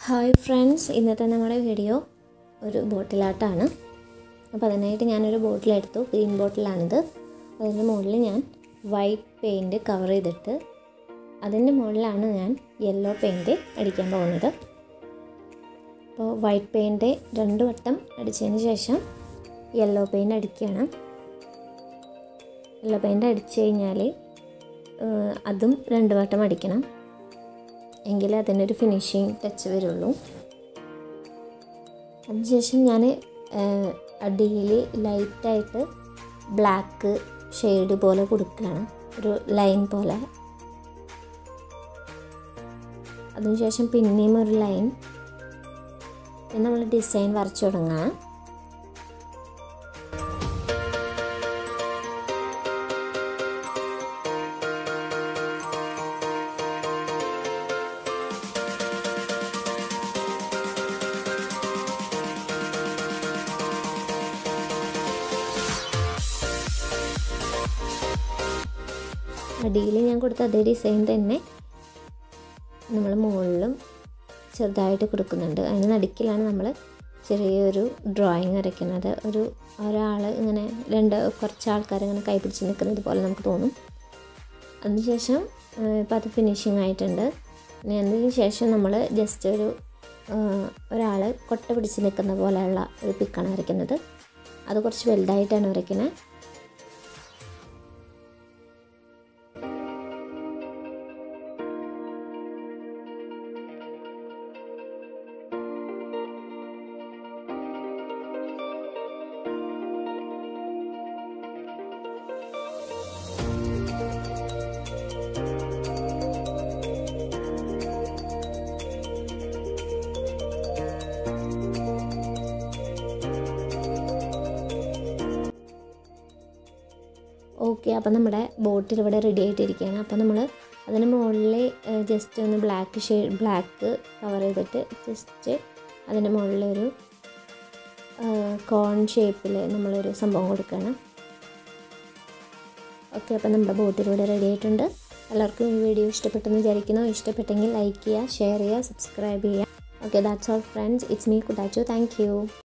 hi friends ഇന്നത്തെ നമ്മുടെ video ഒരു ബോട്ടിലാട്ടാണ് അപ്പോൾ അതിനായിട്ട് ഞാനൊരു ബോട്ടിലെടുത്തു ഗ്രീൻ ബോട്ടിലാണിത് അതിൻ്റെ മുകളിൽ ഞാൻ വൈറ്റ് പെയിൻറ്റ് കവർ ചെയ്തിട്ട് അതിൻ്റെ മുകളിലാണ് ഞാൻ യെല്ലോ പെയിൻറ്റ് അടിക്കാൻ പോകുന്നത് അപ്പോൾ വൈറ്റ് പെയിൻറ്റ് രണ്ട് വട്ടം അടിച്ചതിന് ശേഷം യെല്ലോ പെയിൻറ്റ് അടിക്കുകയാണ് യെല്ലോ പെയിൻറ്റ് അടിച്ചു കഴിഞ്ഞാൽ അതും രണ്ട് വട്ടം അടിക്കണം എങ്കിലേ അതിനൊരു ഫിനിഷിങ് ടച്ച് വരുള്ളൂ അതിനുശേഷം ഞാൻ അടിയിൽ ലൈറ്റായിട്ട് ബ്ലാക്ക് ഷെയ്ഡ് പോലെ കൊടുക്കുകയാണ് ഒരു ലൈൻ പോലെ അതിനുശേഷം പിന്നെയും ഒരു ലൈൻ പിന്നെ നമ്മൾ ഡിസൈൻ വരച്ചു തുടങ്ങാം അടിയിൽ ഞാൻ കൊടുത്ത അതേ ഡിസൈൻ തന്നെ നമ്മൾ മുകളിലും ചെറുതായിട്ട് കൊടുക്കുന്നുണ്ട് അതിന് നടുക്കിലാണ് നമ്മൾ ചെറിയൊരു ഡ്രോയിങ് വരയ്ക്കുന്നത് ഒരു ഒരാൾ ഇങ്ങനെ രണ്ട് കുറച്ച് ആൾക്കാർ ഇങ്ങനെ കൈ പിടിച്ച് നിൽക്കുന്നത് പോലെ നമുക്ക് തോന്നും അതിനുശേഷം ഇപ്പോൾ അത് ഫിനിഷിങ് ആയിട്ടുണ്ട് ഇനി അതിന് ശേഷം നമ്മൾ ജസ്റ്റ് ഒരു ഒരാൾ കൊട്ട പിടിച്ച് നിൽക്കുന്ന പോലെയുള്ള ഒരു പിക്കാണ് വരയ്ക്കുന്നത് അത് കുറച്ച് വലുതായിട്ടാണ് വരയ്ക്കുന്നത് ഓക്കെ അപ്പോൾ നമ്മുടെ ബോട്ടിൽ ഇവിടെ റെഡി ആയിട്ടിരിക്കുകയാണ് അപ്പോൾ നമ്മൾ അതിന് മുകളിൽ ജസ്റ്റ് ഒന്ന് ബ്ലാക്ക് ഷെയ്ഡ് ബ്ലാക്ക് കവർ ചെയ്തിട്ട് ജസ്റ്റ് അതിൻ്റെ മുകളിലൊരു കോൺ ഷേപ്പിൽ നമ്മളൊരു സംഭവം കൊടുക്കുകയാണ് ഓക്കെ അപ്പോൾ നമ്മുടെ ബോട്ടിൽ ഇവിടെ റെഡി ആയിട്ടുണ്ട് എല്ലാവർക്കും ഈ വീഡിയോ ഇഷ്ടപ്പെട്ടെന്ന് വിചാരിക്കുന്നു ഇഷ്ടപ്പെട്ടെങ്കിൽ ലൈക്ക് ചെയ്യുക ഷെയർ ചെയ്യുക സബ്സ്ക്രൈബ് ചെയ്യുക okay that's all friends it's me Kuttachu thank U